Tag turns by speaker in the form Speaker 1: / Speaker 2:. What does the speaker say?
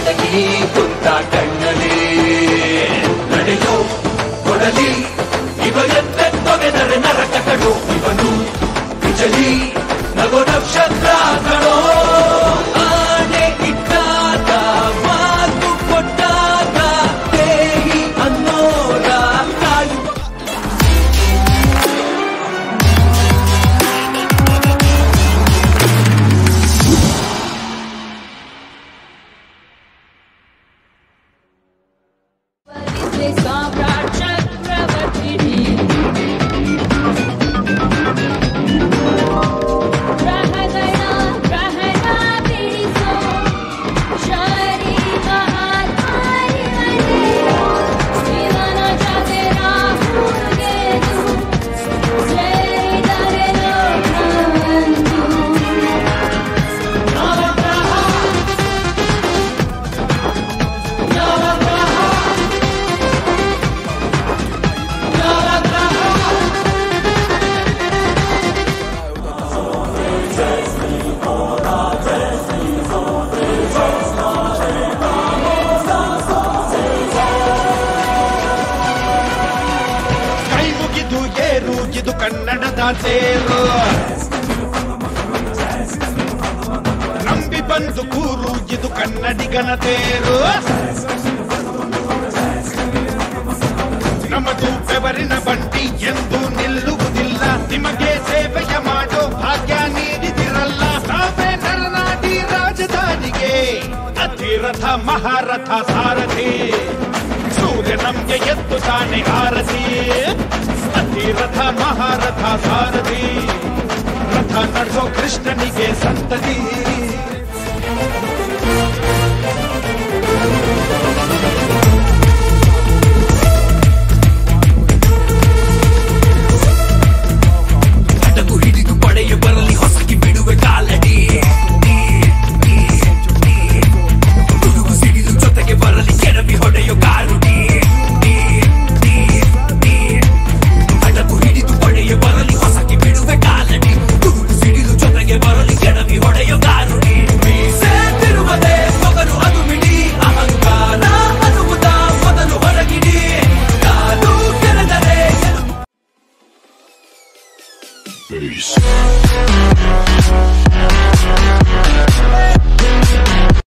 Speaker 1: ಬೆಳಗಿ ಕುಂತ ಕಣ್ಣಲಿ ನಡೆಯೋ ಕೊಡಲಿ ಇವರೆತ್ತೆ ತೊಗೆದರೆ ನರಕ ಕಡು ಇವನು ಬಿಜಲಿ ನಗೋ ನಕ್ಷತ್ರ ಕಣೋ ಆಣೆ ಇಟ್ಟಾಗ ಮಾತು ಕೊಟ್ಟಾಗ ದೇಹಿ ಅನ್ನೋರ ಕಾಯುವ
Speaker 2: परिसे सम्राट चक्रवर्ती ग्रहगणा ग्रहणा बिडिसो शरी महाधारी वने शिवन जगरा हुर्गेदु जय दरेलो भवन्तु
Speaker 3: ಕೈ ಮುಗಿದು ಏರು ಇದು ಕನ್ನಡದ ತೇರು ನಂಬಿ ಬಂದು ಕೂರು ಇದು ಕನ್ನಡಿಗನ ತೇರು ನಮ್ಮದು ಬೆವರಿನ ಬಂಡಿ ಎಂದು ನಿಲ್ಲುವುದಿಲ್ಲ ನಿಮಗೆ ಸೇವೆಯ ಮಾಡೋ ಭಾಗ್ಯ ನೀಡಿದಿರಲ್ಲ ನಾವೇ ನರನಾಡಿ ರಾಜಧಾನಿಗೆ ಅತಿರಥ ಮಹಾರಥ ಸಾರಥಿ ಸೂರ್ಯ ನಮ್ಗೆ ಎದ್ದು ತಾನೆ ಆರತಿ ಅತಿರಥ ಮಹಾರಥ ಸಾರಥಿ ರಥ ನಡೆಸೋ ಕೃಷ್ಣನಿಗೆ ಸಂತತಿ